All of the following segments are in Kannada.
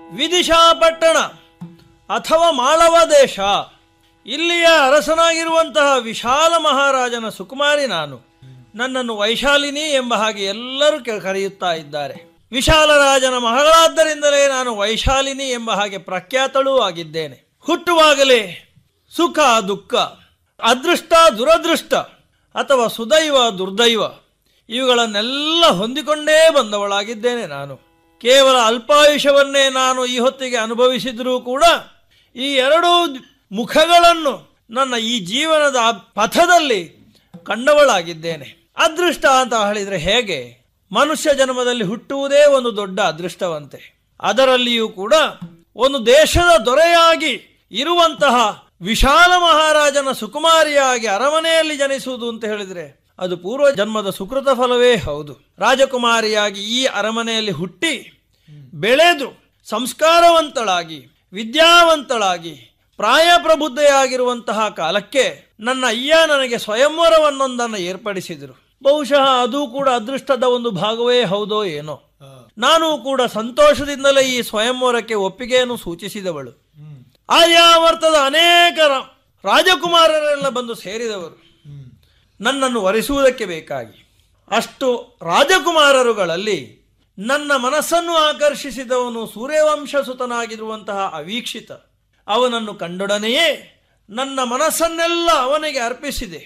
ವಿದಿಶಾಪಟ್ಟಣ ಅಥವಾ ಮಾಳವ ದೇಶ ಇಲ್ಲಿಯ ಅರಸನಾಗಿರುವಂತಹ ವಿಶಾಲ ಮಹಾರಾಜನ ಸುಕುಮಾರಿ ನಾನು ನನ್ನನ್ನು ವೈಶಾಲಿನಿ ಎಂಬ ಹಾಗೆ ಎಲ್ಲರೂ ಕೆ- ಕರೆಯುತ್ತಾ ಇದ್ದಾರೆ ವಿಶಾಲ ರಾಜನ ಮಗಳಾದ್ದರಿಂದಲೇ ನಾನು ವೈಶಾಲಿನಿ ಎಂಬ ಹಾಗೆ ಪ್ರಖ್ಯಾತಳೂ ಆಗಿದ್ದೇನೆ ಹುಟ್ಟುವಾಗಲೇ ಸುಖ ದುಃಖ ಅದೃಷ್ಟ ದುರದೃಷ್ಟ ಅಥವಾ ಸುದೈವ ದುರ್ದೈವ ಇವುಗಳನ್ನೆಲ್ಲ ಹೊಂದಿಕೊಂಡೇ ಬಂದವಳಾಗಿದ್ದೇನೆ ನಾನು ಕೇವಲ ಅಲ್ಪಾಯುಷ್ಯವನ್ನೇ ನಾನು ಈ ಹೊತ್ತಿಗೆ ಅನುಭವಿಸಿದರೂ ಕೂಡ ಈ ಎರಡೂ ಮುಖಗಳನ್ನು ನನ್ನ ಈ ಜೀವನದ ಪಥದಲ್ಲಿ ಕಂಡವಳಾಗಿದ್ದೇನೆ ಅದೃಷ್ಟ ಅಂತ ಹೇಳಿದ್ರೆ ಹೇಗೆ ಮನುಷ್ಯ ಜನ್ಮದಲ್ಲಿ ಹುಟ್ಟುವುದೇ ಒಂದು ದೊಡ್ಡ ಅದೃಷ್ಟವಂತೆ ಅದರಲ್ಲಿಯೂ ಕೂಡ ಒಂದು ದೇಶದ ದೊರೆಯಾಗಿ ಇರುವಂತಹ ವಿಶಾಲ ಮಹಾರಾಜನ ಸುಕುಮಾರಿಯಾಗಿ ಅರಮನೆಯಲ್ಲಿ ಜನಿಸುವುದು ಅಂತ ಹೇಳಿದ್ರೆ ಅದು ಪೂರ್ವ ಜನ್ಮದ ಸುಕೃತ ಫಲವೇ ಹೌದು ರಾಜಕುಮಾರಿಯಾಗಿ ಈ ಅರಮನೆಯಲ್ಲಿ ಹುಟ್ಟಿ ಬೆಳೆದು ಸಂಸ್ಕಾರವಂತಳಾಗಿ ವಿದ್ಯಾವಂತಳಾಗಿ ಪ್ರಾಯಪ್ರಬುದ್ಧೆಯಾಗಿರುವಂತಹ ಕಾಲಕ್ಕೆ ನನ್ನ ಅಯ್ಯ ನನಗೆ ಸ್ವಯಂವರವನ್ನೊಂದನ್ನು ಏರ್ಪಡಿಸಿದರು ಬಹುಶಃ ಅದು ಕೂಡ ಅದೃಷ್ಟದ ಒಂದು ಭಾಗವೇ ಹೌದೋ ಏನೋ ನಾನು ಕೂಡ ಸಂತೋಷದಿಂದಲೇ ಈ ಸ್ವಯಂವರಕ್ಕೆ ಒಪ್ಪಿಗೆಯನ್ನು ಸೂಚಿಸಿದವಳು ಆರ್ಯಾವರ್ತದ ಅನೇಕ ರ- ರಾಜಕುಮಾರರೆಲ್ಲ ಬಂದು ಸೇರಿದವರು ನನ್ನನ್ನು ವರಿಸುವುದಕ್ಕೆ ಬೇಕಾಗಿ ಅಷ್ಟು ರಾಜಕುಮಾರರುಗಳಲ್ಲಿ ನನ್ನ ಮನಸ್ಸನ್ನು ಆಕರ್ಷಿಸಿದವನು ಸೂರ್ಯವಂಶಸುತನಾಗಿರುವಂತಹ ಅವೀಕ್ಷಿತ ಅವನನ್ನು ಕಂಡೊಡನೆಯೇ ನನ್ನ ಮನಸ್ಸನ್ನೆಲ್ಲ ಅವನಿಗೆ ಅರ್ಪಿಸಿದೆ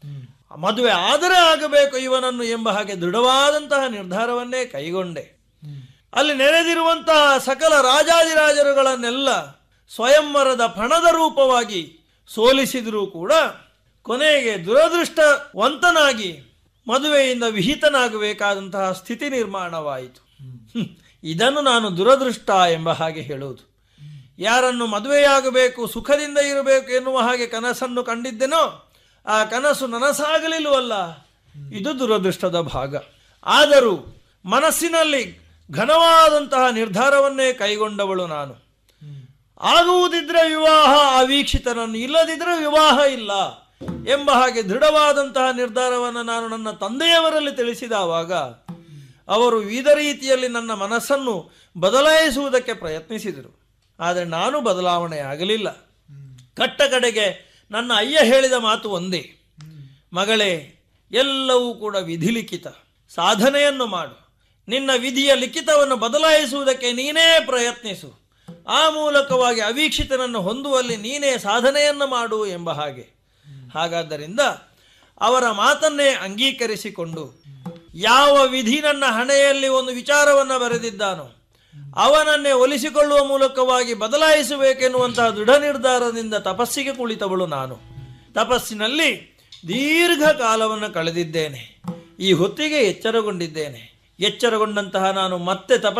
ಮದುವೆ ಆದರೆ ಆಗಬೇಕು ಇವನನ್ನು ಎಂಬ ಹಾಗೆ ದೃಢವಾದಂತಹ ನಿರ್ಧಾರವನ್ನೇ ಕೈಗೊಂಡೆ ಅಲ್ಲಿ ನೆರೆದಿರುವಂತಹ ಸಕಲ ರಾಜಾದಿರಾಜರುಗಳನ್ನೆಲ್ಲ ಸ್ವಯಂವರದ ಪಣದ ರೂಪವಾಗಿ ಸೋಲಿಸಿದರೂ ಕೂಡ ಕೊನೆಗೆ ದುರದೃಷ್ಟವಂತನಾಗಿ ಮದುವೆಯಿಂದ ವಿಹಿತನಾಗಬೇಕಾದಂತಹ ಸ್ಥಿತಿ ನಿರ್ಮಾಣವಾಯಿತು ಹ್ಮ್. ಇದನ್ನು ನಾನು ದುರದೃಷ್ಟ ಎಂಬ ಹಾಗೆ ಹೇಳುವುದು ಯಾರನ್ನು ಮದುವೆಯಾಗಬೇಕು ಸುಖದಿಂದ ಇರಬೇಕು ಎನ್ನುವ ಹಾಗೆ ಕನಸನ್ನು ಕಂಡಿದ್ದೆನೋ ಆ ಕನಸು ನನಸಾಗಲಿಲ್ಲವಲ್ಲ ಇದು ದುರದೃಷ್ಟದ ಭಾಗ ಆದರೂ ಮನಸ್ಸಿನಲ್ಲಿ ಘನವಾದಂತಹ ನಿರ್ಧಾರವನ್ನೇ ಕೈಗೊಂಡವಳು ನಾನು ಆಗುವುದಿದ್ರೆ ವಿವಾಹ ಅವೀಕ್ಷಿತನನ್ನು ಇಲ್ಲದಿದ್ರೆ ವಿವಾಹ ಇಲ್ಲ ಎಂಬ ಹಾಗೆ ದೃಢವಾದಂತಹ ನಿರ್ಧಾರವನ್ನು ನಾನು ನನ್ನ ತಂದೆಯವರಲ್ಲಿ ತಿಳಿಸಿದವಾಗ ಅವರು ವಿವಿಧ ರೀತಿಯಲ್ಲಿ ನನ್ನ ಮನಸ್ಸನ್ನು ಬದಲಾಯಿಸುವುದಕ್ಕೆ ಪ್ರಯತ್ನಿಸಿದರು ಆದರೆ ನಾನು ಬದಲಾವಣೆ ಆಗಲಿಲ್ಲ ಕಟ್ಟ ಕಡೆಗೆ ನನ್ನ ಅಯ್ಯ ಹೇಳಿದ ಮಾತು ಒಂದೇ ಮಗಳೇ ಎಲ್ಲವೂ ಕೂಡ ವಿಧಿಲಿಖಿತ ಸಾಧನೆಯನ್ನು ಮಾಡು ನಿನ್ನ ವಿಧಿಯ ಲಿಖಿತವನ್ನು ಬದಲಾಯಿಸುವುದಕ್ಕೆ ನೀನೇ ಪ್ರಯತ್ನಿಸು ಆ ಮೂಲಕವಾಗಿ ಅವೀಕ್ಷಿತನನ್ನು ಹೊಂದುವಲ್ಲಿ ನೀನೇ ಸಾಧನೆಯನ್ನು ಮಾಡು ಎಂಬ ಹಾಗೆ ಹಾಗಾದ್ದರಿಂದ ಅವರ ಮಾತನ್ನೇ ಅಂಗೀಕರಿಸಿಕೊಂಡು ಯಾವ ವಿಧಿ ನನ್ನ ಹಣೆಯಲ್ಲಿ ಒಂದು ವಿಚಾರವನ್ನು ಬರೆದಿದ್ದಾನೋ ಅವನನ್ನೇ ಒಲಿಸಿಕೊಳ್ಳುವ ಮೂಲಕವಾಗಿ ಬದಲಾಯಿಸಬೇಕೆನ್ನುವಂತಹ ದೃಢ ನಿರ್ಧಾರದಿಂದ ತಪಸ್ಸಿಗೆ ಕುಳಿತವಳು ನಾನು ತಪಸ್ಸಿನಲ್ಲಿ ದೀರ್ಘ ಕಾಲವನ್ನು ಕಳೆದಿದ್ದೇನೆ ಈ ಹೊತ್ತಿಗೆ ಎಚ್ಚರಗೊಂಡಿದ್ದೇನೆ ಎಚ್ಚರಗೊಂಡಂತಹ ನಾನು ಮತ್ತೆ ತಪ